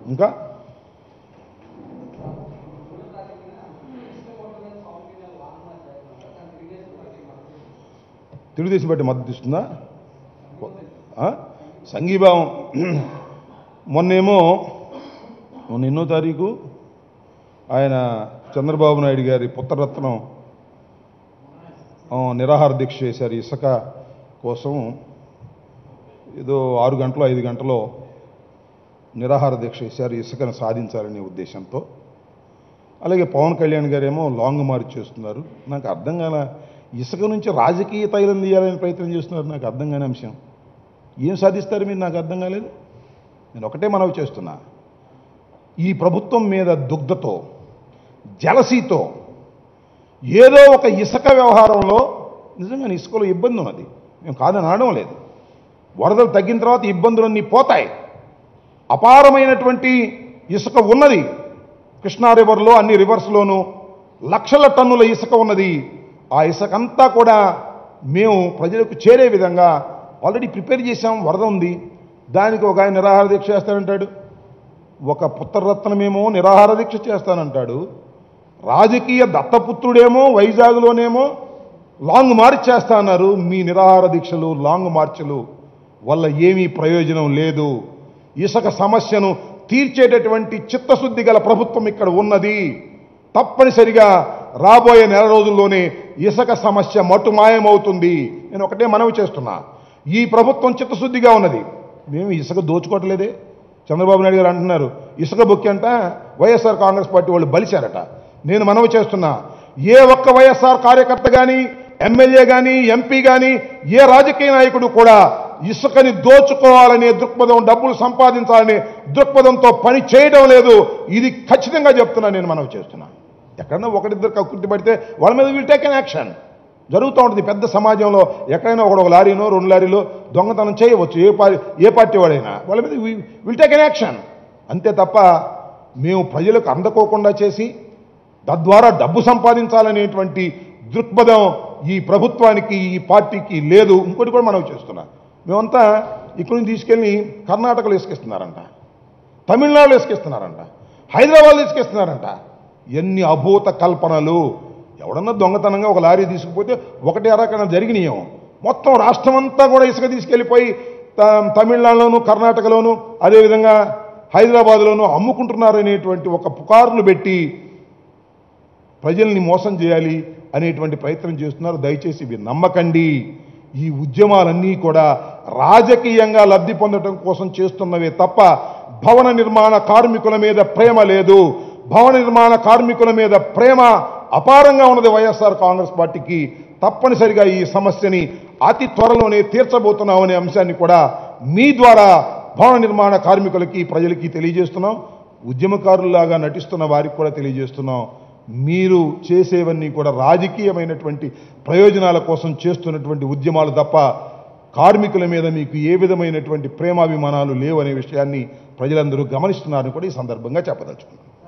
ఇంకా తెలుగుదేశం పార్టీ మద్దతు ఇస్తుందా ఆ? సంఘీభావం మొన్నేమో మొన్న ఎన్నో తారీఖు ఆయన చంద్రబాబు నాయుడు గారి పుత్రరత్నం ఆ, నిరాహార దీక్ష చేశారు ఇసుక కోసం ఏదో ఆరు గంటలో ఐదు గంటలో నిరాహార దీక్ష చేశారు ఇసుకను సాధించాలనే ఉద్దేశంతో అలాగే పవన్ కళ్యాణ్ గారేమో లాంగ్ మార్చ్ చేస్తున్నారు నాకు అర్థం కాల ఇసుక నుంచి రాజకీయ తైలం తీయాలని ప్రయత్నం చేస్తున్నారు నాకు అర్థం కాని అంశం ఏం సాధిస్తారు మీరు నాకు అర్థం కాలేదు నేను ఒకటే మనవి చేస్తున్నా ఈ ప్రభుత్వం మీద దుగ్ధతో జలసీతో ఏదో ఒక ఇసుక వ్యవహారంలో నిజంగా ఇసుకలో ఇబ్బంది ఉన్నది మేము కాదని అనడం లేదు వరదలు తగ్గిన తర్వాత ఇబ్బందులన్నీ పోతాయి అపారమైనటువంటి ఇసుక ఉన్నది కృష్ణా రివర్లో అన్ని రివర్స్లోనూ లక్షల టన్నుల ఇసుక ఉన్నది ఆ ఇసుక అంతా కూడా మేము ప్రజలకు చేరే విధంగా ఆల్రెడీ ప్రిపేర్ చేశాం వరద ఉంది దానికి ఒక ఆయన నిరాహార దీక్ష చేస్తానంటాడు ఒక పుత్రరత్నమేమో నిరాహార దీక్ష చేస్తానంటాడు రాజకీయ దత్తపుత్రుడేమో వైజాగ్లోనేమో లాంగ్ మార్చ్ చేస్తా అన్నారు మీ నిరాహార దీక్షలు లాంగ్ మార్చులు వల్ల ఏమీ ప్రయోజనం లేదు ఇసుక సమస్యను తీర్చేటటువంటి చిత్తశుద్ధి గల ప్రభుత్వం ఇక్కడ ఉన్నది తప్పనిసరిగా రాబోయే నెల రోజుల్లోనే ఇసుక సమస్య మటుమాయమవుతుంది నేను ఒకటే మనవి చేస్తున్నా ఈ ప్రభుత్వం చిత్తశుద్ధిగా ఉన్నది మేము ఇసుక దోచుకోవట్లేదే చంద్రబాబు నాయుడు గారు అంటున్నారు ఇసుక బుక్కి అంట వైఎస్ఆర్ కాంగ్రెస్ పార్టీ వాళ్ళు బలిచారట నేను మనవి చేస్తున్నా ఏ ఒక్క వైఎస్ఆర్ కార్యకర్త కానీ ఎమ్మెల్యే కానీ ఎంపీ కానీ ఏ రాజకీయ నాయకుడు కూడా ఇసుకని దోచుకోవాలనే దృక్పథం డబ్బులు సంపాదించాలనే దృక్పథంతో పని చేయడం లేదు ఇది ఖచ్చితంగా చెప్తున్నా నేను మనవి చేస్తున్నా ఎక్కడన్నా ఒకరిద్దరు కక్కుర్తి పడితే వాళ్ళ మీద విల్ టేక్ అన్ యాక్షన్ జరుగుతూ ఉంటుంది పెద్ద సమాజంలో ఎక్కడైనా ఒకడు ఒక లారీనో రెండు లారీలో దొంగతనం చేయవచ్చు ఏ పార్టీ ఏ పార్టీ వాడైనా వాళ్ళ మీద విల్ టేక్ అన్ యాక్షన్ అంతే తప్ప మేము ప్రజలకు అందకోకుండా చేసి తద్వారా డబ్బు సంపాదించాలనేటువంటి దృక్పథం ఈ ప్రభుత్వానికి ఈ పార్టీకి లేదు ఇంకోటి కూడా మనం చేస్తున్నాం మేమంతా ఇక్కడి నుంచి తీసుకెళ్ళి కర్ణాటకలో ఇసుకిస్తున్నారంట తమిళనాడులో ఇసుకిస్తున్నారంట హైదరాబాద్లో ఇసుకిస్తున్నారంట ఎన్ని అభూత కల్పనలు ఎవడన్నా దొంగతనంగా ఒక లారీ తీసుకుపోతే ఒకటి అరకన జరిగినాయేమో మొత్తం రాష్ట్రం అంతా కూడా ఇసుక తీసుకెళ్ళిపోయి త- తమిళనాడులోను కర్ణాటకలోను అదేవిధంగా హైదరాబాద్లోను అమ్ముకుంటున్నారనేటువంటి ఒక పుకారులు పెట్టి ప్రజల్ని మోసం చేయాలి అనేటువంటి ప్రయత్నం చేస్తున్నారు దయచేసి ఇవి నమ్మకండి ఈ ఉద్యమాలన్నీ కూడా రాజకీయంగా లబ్ధి పొందడం కోసం చేస్తున్నవే తప్ప భవన నిర్మాణ కార్మికుల మీద ప్రేమ లేదు భవన నిర్మాణ కార్మికుల మీద ప్రేమ అపారంగా ఉన్నది వైఎస్ఆర్ కాంగ్రెస్ పార్టీకి తప్పనిసరిగా ఈ సమస్యని అతి త్వరలోనే తీర్చబోతున్నామనే అంశాన్ని కూడా మీ ద్వారా భవన నిర్మాణ కార్మికులకి ప్రజలకి తెలియజేస్తున్నాం ఉద్యమకారుల్లాగా నటిస్తున్న వారికి కూడా తెలియజేస్తున్నాం మీరు చేసేవన్నీ కూడా రాజకీయమైనటువంటి ప్రయోజనాల కోసం చేస్తున్నటువంటి ఉద్యమాలు తప్ప కార్మికుల మీద మీకు ఏ విధమైనటువంటి ప్రేమాభిమానాలు లేవనే విషయాన్ని ప్రజలందరూ గమనిస్తున్నారని కూడా ఈ సందర్భంగా చెప్పదలుచుకున్నాను